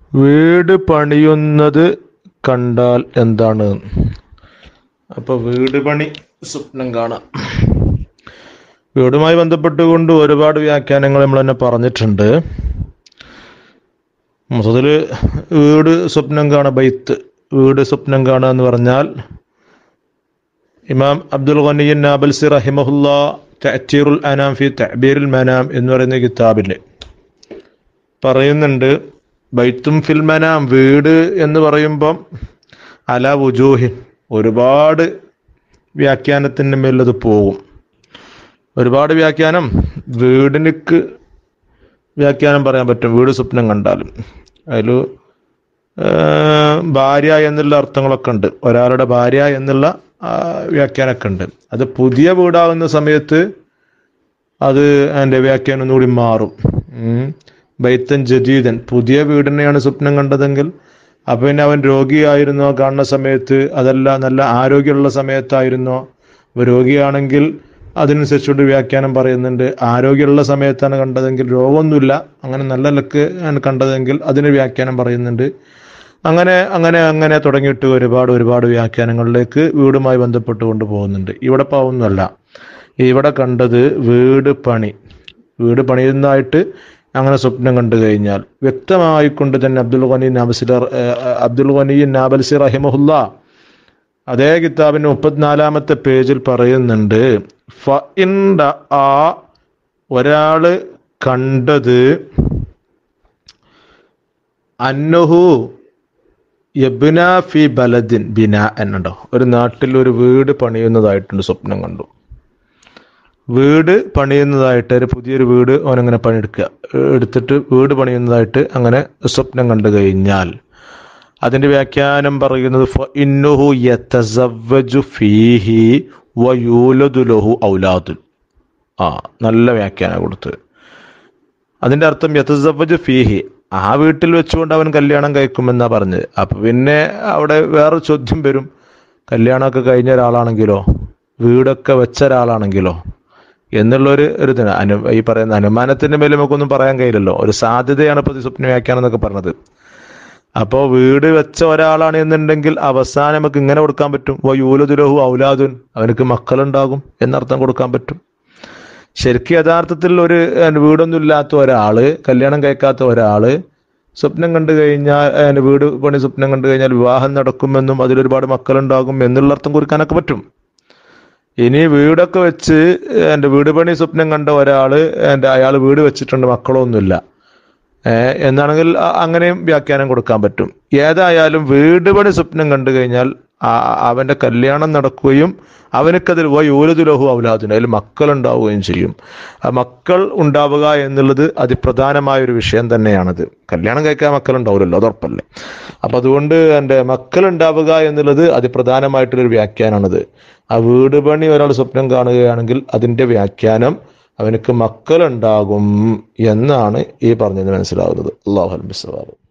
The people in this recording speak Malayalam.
വീട് പണിയുന്നത് കണ്ടാൽ എന്താണ് അപ്പോൾ വീട് പണി സ്വപ്നം കാണാം വീടുമായി ബന്ധപ്പെട്ടുകൊണ്ട് ഒരുപാട് വ്യാഖ്യാനങ്ങൾ നമ്മൾ തന്നെ പറഞ്ഞിട്ടുണ്ട് മൊത്തത്തിൽ വീട് സ്വപ്നം കാണുക ബൈത്ത് വീട് സ്വപ്നം കാണുക എന്ന് പറഞ്ഞാൽ ഇമാം അബ്ദുൽ ഖനിയൻ നാബൽസി റഹിമഹുല്ല തഅ്തീറുൽ അനാം ഫി തഅബീറുൽ മനാം എന്ന് പറയുന്ന കിതാബിൽ പറയുന്നുണ്ട് ബൈത്തും ഫിൽ മനാം വീട് എന്ന് പറയുമ്പം അല വുജൂഹിൻ ഒരുപാട് വ്യാഖ്യാനത്തിൻ്റെ മേലത് പോകും ഒരുപാട് വ്യാഖ്യാനം വീടിനിക്ക് വ്യാഖ്യാനം പറയാൻ പറ്റും വീട് സ്വപ്നം കണ്ടാലും അതിൽ ഭാര്യ എന്നുള്ള അർത്ഥങ്ങളൊക്കെ ഉണ്ട് ഒരാളുടെ ഭാര്യ എന്നുള്ള ആ, വ്യാഖ്യാനമൊക്കെ ഉണ്ട് അത് പുതിയ വീടാകുന്ന സമയത്ത് അത് അതിൻ്റെ വ്യാഖ്യാനം ഒന്നുകൂടി മാറും ഉം. ബൈത്തൻ ജദീദൻ പുതിയ വീടിനെയാണ് സ്വപ്നം കണ്ടതെങ്കിൽ അപ്പൊ പിന്നെ അവൻ രോഗിയായിരുന്നോ കാണുന്ന സമയത്ത് അതല്ല നല്ല ആരോഗ്യമുള്ള സമയത്തായിരുന്നോ ഇപ്പൊ രോഗിയാണെങ്കിൽ അതിനനുസരിച്ചുകൊണ്ട് വ്യാഖ്യാനം പറയുന്നുണ്ട് ആരോഗ്യമുള്ള സമയത്താണ് കണ്ടതെങ്കിൽ രോഗമൊന്നുമില്ല അങ്ങനെ നല്ല ലക്ക് ആണ് കണ്ടതെങ്കിൽ അതിന് വ്യാഖ്യാനം പറയുന്നുണ്ട് അങ്ങനെ അങ്ങനെ അങ്ങനെ തുടങ്ങിയിട്ട് ഒരുപാട് ഒരുപാട് വ്യാഖ്യാനങ്ങളിലേക്ക് വീടുമായി ബന്ധപ്പെട്ടുകൊണ്ട് പോകുന്നുണ്ട് ഇവിടെ പാവുന്നല്ല ഇവിടെ കണ്ടത് വീട് പണി വീട് പണിയുന്നതായിട്ട് അങ്ങനെ സ്വപ്നം കണ്ടു കഴിഞ്ഞാൽ വ്യക്തമായിക്കൊണ്ട് തന്നെ അബ്ദുൽ ഖനി നാബസിർ അബ്ദുൽ ഖനി നാബൽസി റഹിമഹുല്ല അതേ കിതാബിന്റെ മുപ്പത്തിനാലാമത്തെ പേജിൽ പറയുന്നുണ്ട് ഫ ഇൻ ആ ഒരാള് കണ്ടത് അന്നഹു യബ്ന ഫി ബലദിൻ ബിന എന്നുണ്ടോ ഒരു നാട്ടിൽ ഒരു വീട് പണിയുന്നതായിട്ടുണ്ട് സ്വപ്നം കണ്ടു വീട് പണിയുന്നതായിട്ട് ഒരു പുതിയൊരു വീട് അവനങ്ങനെ പണിയെടുക്കുക എടുത്തിട്ട് വീട് പണിയുന്നതായിട്ട് അങ്ങനെ സ്വപ്നം കണ്ടു കഴിഞ്ഞാൽ അതിന്റെ വ്യാഖ്യാനം പറയുന്നത് ഫ ഇന്നുഹു യതസവ്വജു ഫീഹി വയൂലദു ലഹു ഔലാദുൻ ആ നല്ല വ്യാഖ്യാനം കൊടുത്ത് അതിന്റെ അർത്ഥം യതസവ്വജു ഫീഹി ആ വീട്ടിൽ വെച്ചുകൊണ്ട് അവൻ കല്യാണം കഴിക്കുമെന്നാ പറഞ്ഞത് അപ്പൊ പിന്നെ അവിടെ വേറെ ചോദ്യം വരും കല്യാണമൊക്കെ കഴിഞ്ഞ ഒരാളാണെങ്കിലോ വീടൊക്കെ വെച്ച ഒരാളാണെങ്കിലോ എന്നുള്ളൊരു ഒരു ഇതിന് അനു ഈ പറയുന്ന അനുമാനത്തിന്റെ മേലെ നമുക്കൊന്നും പറയാൻ കഴിയില്ലല്ലോ ഒരു സാധ്യതയാണ് ഇപ്പൊ സ്വപ്ന വ്യാഖ്യാനം എന്നൊക്കെ പറഞ്ഞത് അപ്പോൾ വീട് വെച്ച ഒരാളാണ് എന്നുണ്ടെങ്കിൽ അവസാനം നമുക്ക് ഇങ്ങനെ കൊടുക്കാൻ പറ്റും ഓ യൂലദുലഹു ഔലാദുൻ അവനക്ക് മക്കളുണ്ടാകും എന്നർത്ഥം കൊടുക്കാൻ പറ്റും ശരിക്കും യഥാർത്ഥത്തിൽ ഒരു ഏഹ്, വീടൊന്നും ഇല്ലാത്ത ഒരാള് കല്യാണം കഴിക്കാത്ത ഒരാള് സ്വപ്നം കണ്ടു കഴിഞ്ഞാൽ ഏഹ്, വീട് പണി സ്വപ്നം കണ്ടു കഴിഞ്ഞാൽ വിവാഹം നടക്കുമെന്നും അതിലൊരുപാട് മക്കളുണ്ടാകും എന്നുള്ള അർത്ഥം കുറിക്കാനൊക്കെ പറ്റും ഇനി വീടൊക്കെ വെച്ച് എൻ്റെ വീട് പണി സ്വപ്നം കണ്ട ഒരാള് എൻ്റെ അയാൾ വീട് വെച്ചിട്ടുണ്ട് മക്കളൊന്നുമില്ല ഏഹ് എന്നാണെങ്കിൽ അ- അങ്ങനെയും വ്യാഖ്യാനം കൊടുക്കാൻ പറ്റും ഏതായാലും വീട് പണി സ്വപ്നം കണ്ടു കഴിഞ്ഞാൽ ആ- അവന്റെ കല്യാണം നടക്കുകയും അവനക്കതിൽ യൂലതുലഹു ഔലാദിന് അതിൽ മക്കൾ ഉണ്ടാവുകയും ചെയ്യും ആ മക്കൾ ഉണ്ടാവുക എന്നുള്ളത് അതിപ്രധാനമായ ഒരു വിഷയം തന്നെയാണത് കല്യാണം കഴിക്കാൻ മക്കൾ ഉണ്ടാവില്ലല്ലോ അത് ഉറപ്പല്ലേ അപ്പൊ അതുകൊണ്ട് എൻ്റെ മക്കൾ ഉണ്ടാവുക എന്നുള്ളത് അതിപ്രധാനമായിട്ടുള്ളൊരു വ്യാഖ്യാനമാണത് ആ വീട് പണി ഒരാൾ സ്വപ്നം കാണുകയാണെങ്കിൽ അതിന്റെ വ്യാഖ്യാനം അവനക്ക് മക്കളുണ്ടാകും എന്നാണ് ഈ പറഞ്ഞത് മനസ്സിലാവുന്നത് അള്ളാഹു അൽബിസ്വാബ്